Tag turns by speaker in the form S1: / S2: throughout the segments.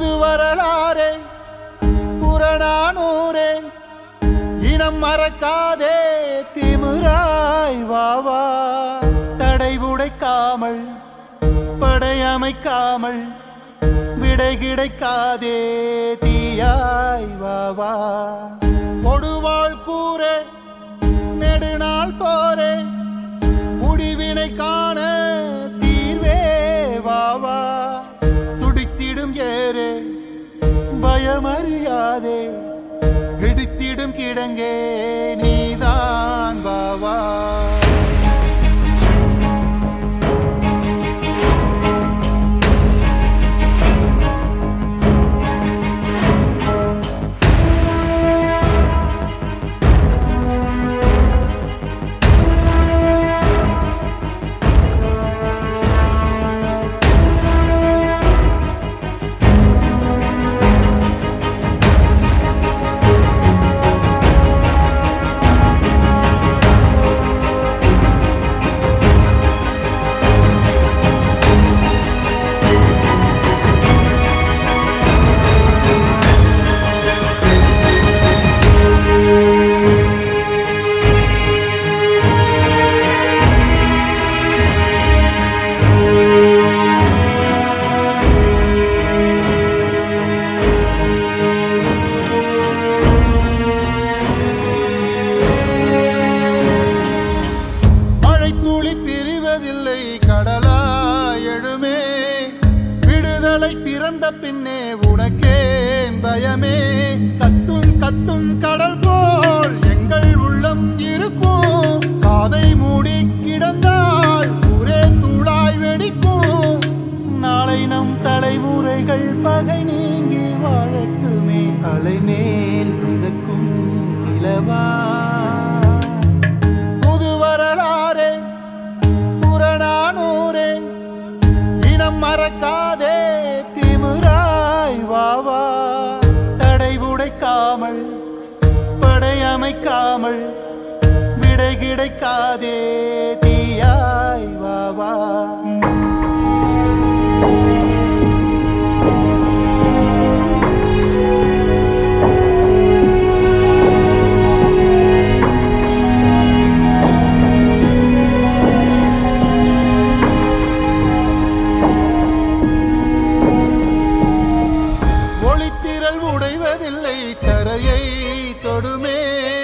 S1: புது வரலாறே புறநானூரே இனம் மறக்காதே திமிராய் வாவா தடை உடைக்காமல் படையமைக்காமல் விடை கிடைக்காதே தீயாய் வாவா கொடுவாள் கூறே நெடுநாள் போரே முடிவினை காண தீர்வே வாவா துடித்திடும் ஏறே பயமறியாதே இடித்திடும் கிடங்கே நீதான் வாவா மழை துளி பிரிவதில்லை கடலா எழுமே விடுதலை பிறந்த பின்னே உனக்கேன் பயமே கத்தும் கத்தும் கடல் போல் எங்கள் உள்ளம் இருக்கும் காதை மூடி கிடந்தால் ஒரே தூளாய் வெடிக்கும் நாளை நம் தலைமுறைகள் பகை நீங்கி வாழட்டுமே அலைமேல் மிதக்கும் நிலவா புது வரலாறே புறநானூரே இனம் மறக்காதே திமிராய் வாவா தடை உடைக்காமல் படையமைக்காமல் விடை கிடைக்காதே தீயாய் வாவா ஒளித்திரள் உடைவதில்லை தரையை தொடுமே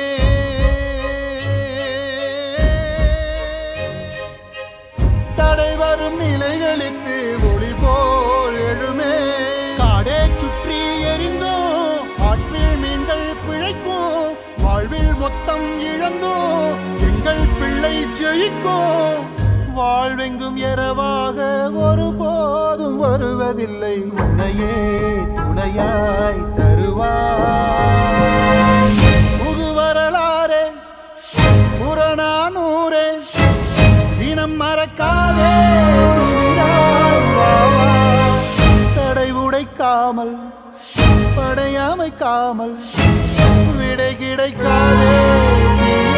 S1: தடை வரும் நிலைகளுக்கு ஒளி போல் எழுமே காடே சுற்றி எரிந்தோ ஆற்றில் மீன்கள் பிழைக்கும் வாழ்வில் மொத்தம் இழந்தோ எங்கள் பிள்ளை ஜெயிக்கும் வாழ்வெங்கும் இரவாக ஒருபோதும் வருவதில்லை உனையே துணையாய் தருவாய் புது வரலாறே புறநானூரே இனம் மறக்காதே திமிராய் வா, வா. தடை உடைக்காமல் படையமைக்காமல் விடை கிடைக்காதே நீ